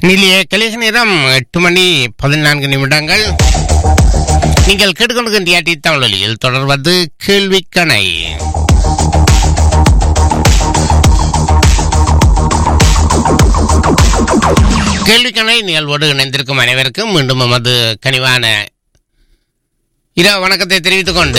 நிலைய கலிக நேரம் எட்டு மணி பதினான்கு நிமிடங்கள் நீங்கள் கேட்டுக்கொண்டிருக்கின்ற டி தமிழொலியில் தொடர்வது கேள்விக்கணை கேள்விக்கணை நிகழ்வோடு இணைந்திருக்கும் அனைவருக்கும் மீண்டும் நமது கனிவான இரவு வணக்கத்தை தெரிவித்துக் கொண்டு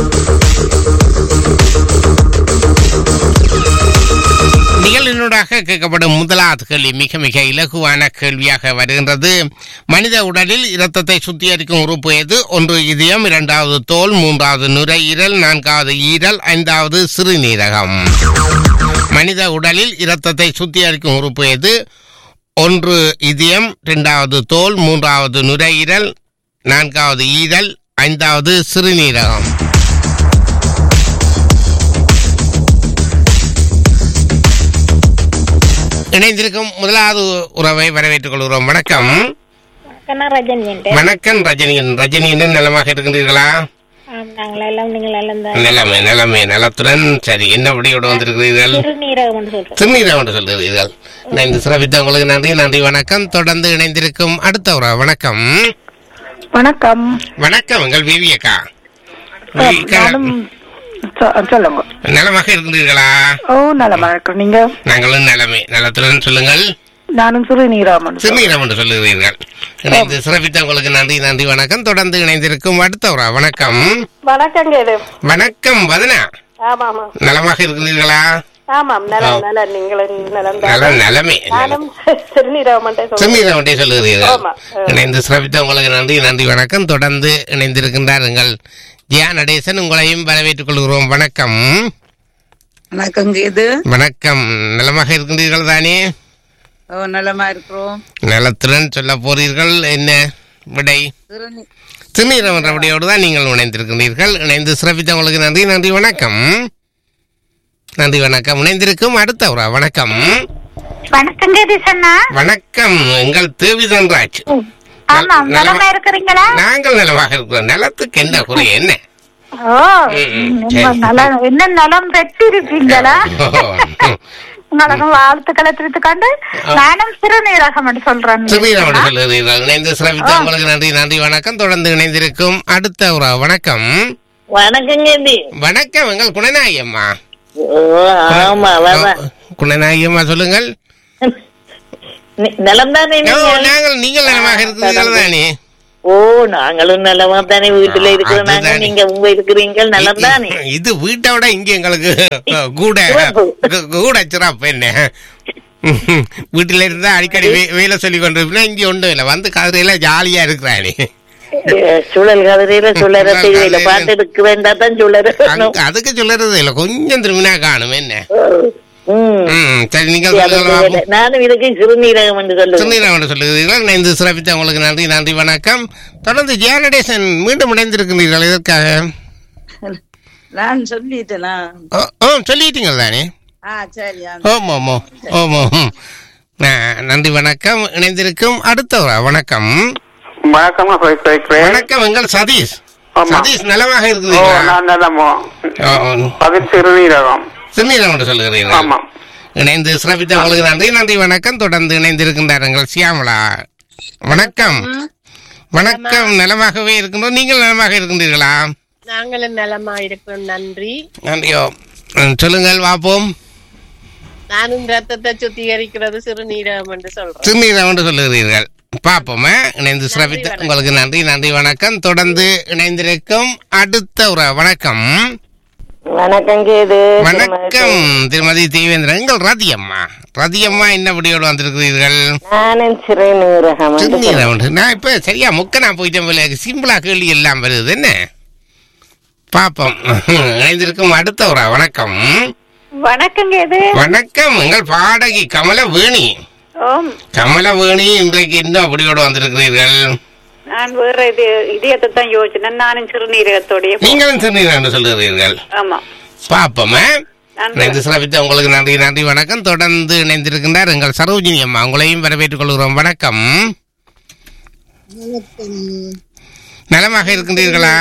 நிகழ்வினூடாக கேட்கப்படும் முதலாவது கேள்வி மிக மிக இலகுவான கேள்வியாக வருகின்றது மனித உடலில் இரத்தத்தை சுத்திகரிக்கும் உறுப்பு எது ஒன்று இதயம் இரண்டாவது தோல் மூன்றாவது நுரையீரல் நான்காவது ஈரல் ஐந்தாவது சிறுநீரகம் மனித உடலில் இரத்தத்தை சுத்திகரிக்கும் உறுப்பு எது ஒன்று இதயம் இரண்டாவது தோல் மூன்றாவது நுரையீரல் நான்காவது ஈரல் ஐந்தாவது சிறுநீரகம் இணைந்திருக்கும் முதலாவது உறவை வரவேற்றுக் கொள்கிறோம் வணக்கம் கண்ணா ரஜினி என்று வணக்கம் ரஜினியன் ரஜினியன் நலமாக இருக்கின்றீர்களா ஆம் நாங்கள் எல்லாம் நீங்கள் எல்லாம் தான் நிலமே நிலமே நலத்துடன் சரி என்ன படியோடு வந்திருக்கிறீர்கள் சிறுநீரகம் என்று சொல்றோம் திருநீரம் என்று சொல்கிறீர்கள் இணைந்து சிறப்பித்த உங்களுக்கு நன்றி நன்றி வணக்கம் தொடர்ந்து இணைந்திருக்கும் அடுத்த உறவு வணக்கம் வணக்கம் வணக்கம் எங்கள் விவியக்கா நானும் சொ- சொல்லுங்க நலமாக இருக்கின்றீர்களா ஓ நலமா இருக்கோம் நீங்க நாங்களும் நலமே நலத்துடன் சொல்லுங்கள் நானும் சிறுநீராமன் சிறுநீரம் என்று சொல்லுகிறீர்கள் இணைந்து சிறப்பித்த உங்களுக்கு நன்றி நன்றி வணக்கம் தொடர்ந்து இணைந்திருக்கும் அடுத்த உறவு வணக்கம் வணக்கங்க இது வணக்கம் வதனா ஆமா ஆமா நலமாக இருக்கிறீர்களா ஆமாம் நலம் நலம் நீங்களும் நலம் தான் நல நலமே நானும் சிறுநீரகம் என்று சொல்றேன் சிறுநீரம் ஒன்றே சொல்லுகிறீர்கள் ஆமா. இணைந்து சிறப்பித்த உங்களுக்கு நன்றி நன்றி வணக்கம் தொடர்ந்து இணைந்திருக்கின்றார் எங்கள் ஜியா நடேசன் உங்களையும் வரவேற்றுக் கொள்கிறோம் வணக்கம் வணக்கம் இது வணக்கம் நலமாக இருக்கின்றீர்கள் தானே ஓ நலமா இருக்கிறோம் நலத்துடன் சொல்ல போறீர்கள் என்ன விடை சிறுநீ- திருநீரம் என்ற விடையோடு தான் நீங்கள் இணைந்திருக்கின்றீர்கள் இணைந்து சிறப்பித்த உங்களுக்கு நன்றி நன்றி வணக்கம் நன்றி வணக்கம் இணைந்திருக்கும் அடுத்த உறா வணக்கம் வணக்கங்க திசண்ணா வணக்கம் எங்கள் தேவிதன்ராஜ் ஆமாம் நலமா- நலமா இருக்கிறீங்களா நாங்கள் நலமாக இருக்கிறோம் நலத்துக்கு என்ன குறை என்ன ஓ ம், ரொம்ப சரி. நலம் என்ன நலம் பெற்று இருப்பீங்களா ஓ, உங்களுக்கு வாழ்த்துக்களை திருத்துக்கொண்டு நானும் சிறுநீரகம் என்று சொல்றேன் திருநீரம் என்று சொல்லுகிறீர்கள் இணைந்து சிறப்பித்த உங்களுக்கு நன்றி நன்றி வணக்கம் தொடர்ந்து இணைந்திருக்கும் அடுத்த உறா வணக்கம் வணக்கங்க இது வணக்கம் எங்கள் குணநாயகி அம்மா ஓ ஆமா வர குணநாயகி அம்மா சொல்லுங்கள் நலம் தானே ஓ, நாங்கள் நீங்கள் நலமாக இருக்கிறீர்கள் தானே ஓ நாங்களும் நலமா தானே வீட்டுல இருக்கிறோம் நாங்க அதுதானே. நீங்க உங்க இருக்கிறீங்க நலம் தானே இது வீட்டை விட இங்க எங்களுக்கு கூட சிறப்பு. கு- கூட சிறப்பு என்ன வீட்டுல இருந்தா அடிக்கடி வே- வேலை சொல்லி கொண்டு இருப்பேன் இங்க ஒன்றும் இல்லை வந்து கதிரையில ஜாலியா இருக்கிறானே சுழல் கதிரையில சுழற சுழல் தெரியல கதிரையில. பாட்டு எடுக்க வேண்டாம் தான் சுழற அங்க- அதுக்கு சொல்றது இல்ல கொஞ்சம் திரும்பினா காணும் என்ன ம் ம், சரி நீங்கள் சரி, அது சொல்லுங்கள் வேலை. நானும் இதுக்கு சிறுநீரகம் என்று சொல்லுவேன் திருநீராமன் சொல்லுகிறீர்கள் இணைந்து சிறப்பித்த உங்களுக்கு நன்றி நன்றி வணக்கம் தொடர்ந்து ஜெயநடேசன் மீண்டும் இணைந்திருக்கிறீர்கள் இதற்காக நான் சொல்லிட்டேனா ஓ ஓ, சொல்லிட்டீங்கள் தானே ஆ சரி ஆ. ஓம் ஓம் ஓம் ஓம் ஓம் ஆ, நன்றி வணக்கம் இணைந்திருக்கும் அடுத்த ஒரு வணக்கம் வணக்கம் கேட்கிறேன் வணக்கம் எங்கள் சதீஷ் ஆமா. சதீஷ் நலமாக ஓ இருக்கிறீர்களா நான் நலமோ ஓ, ஓ. பதில் சிறுநீரகம் திருநீரம் என்று சொல்லுகிறீர்கள் ஆமா இணைந்து சிறப்பித்த உங்களுக்கு நன்றி நன்றி வணக்கம் தொடர்ந்து இணைந்திருக்கின்றார் எங்கள் சியாமலா வணக்கம் வணக்கம் நலமாகவே இருக்கின்றோம் நீங்கள் நலமாக இருக்கின்றீர்களா நாங்களும் நலமா இருக்கிறோம் நன்றி நன்றியோ ம், சொல்லுங்கள் வாப்போம் நானும் ரத்தத்தை சுத்திகரிக்கிறது சிறுநீரகம் என்று சொல்றேன் திருநீரம் என்று சொல்லுகிறீர்கள் பார்ப்போமே இணைந்து சிறப்பித்த உங்களுக்கு நன்றி நன்றி வணக்கம் தொடர்ந்து இணைந்திருக்கும் அடுத்த ஒரு வணக்கம் வணக்கங்க இது வணக்கம் திருமதி தேவேந்திரன் எங்கள் ரதியம்மா ரதியம்மா என்ன படியோடு வந்திருக்கிறீர்கள் நானும் சிறுநீரகம் என்று திருநீரம் உண்டு. நான் இப்ப சரியா முக்க நான் போயிட்டேன் போல சிம்பிளா கேள்வி எல்லாம் வருது என்ன பாப்போம் இணைந்திருக்கும் அடுத்த ஒரு வணக்கம் வணக்கங்க இது வணக்கம் எங்கள் பாடகி கமலவேணி ஓம் கமலவேணி இன்றைக்கு என்ன அப்படியோடு வந்திருக்கிறீர்கள் நான் வேற இது இதயத்தை தான் யோசிச்சேன் நானும் சிறுநீரகத்தோடைய நீங்களும் திருநீரம் என்று சொல்லுகிறீர்கள் ஆமா பாப்போமே நன்றி. இணைந்து சிறப்பித்த உங்களுக்கு நன்றி நன்றி வணக்கம் தொடர்ந்து இணைந்திருக்கின்றார் எங்கள் சரோஜினி அம்மா உங்களையும் வரவேற்றுக் கொள்கிறோம் வணக்கம் நலமாக இருக்கின்றீர்களா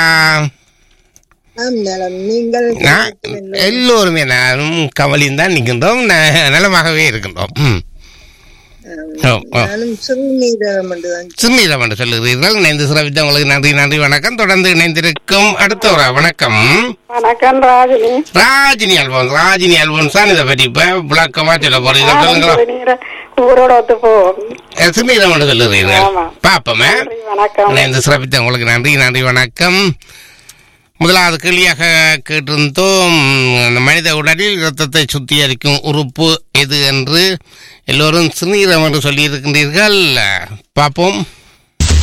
நான் எல்லோருமே நானும் கமலியும் தான் நிற்கின்றோம் ந- நலமாகவே இருக்கின்றோம் ம். ஓ, ஓ. நானும் சிறுநீரகம் தான் சிறுநீரம் என்று சொல்லுகிறீர்கள் இணைந்து சிறப்பித்த உங்களுக்கு நன்றி நன்றி வணக்கம் தொடர்ந்து இணைந்திருக்கும் அடுத்த ஒரு வணக்கம் வணக்கம் ராஜினி ராஜினி அல்போன்ஸ் ராஜினி அல்போன்ஸ் தான் இதை பற்றி இப்ப விளக்கமா சொல்ல போறீங்க சொல்லுங்களா நீர ஊரோட ஒத்து போவோம் அஹ், சிறுநீரம் என்று சொல்லுகிறீர்கள் ஆமா. பாப்போமே வணக்கம் இணைந்து சிறப்பித்த உங்களுக்கு நன்றி நன்றி வணக்கம் முதலாவது கேள்வியாக கேட்டிருந்தோம் இந்த மனித உடலில் இரத்தத்தை சுத்திகரிக்கும் உறுப்பு எது என்று எல்லோரும் சிறுநீரம் என்று சொல்லியிருக்கின்றீர்கள் பார்ப்போம்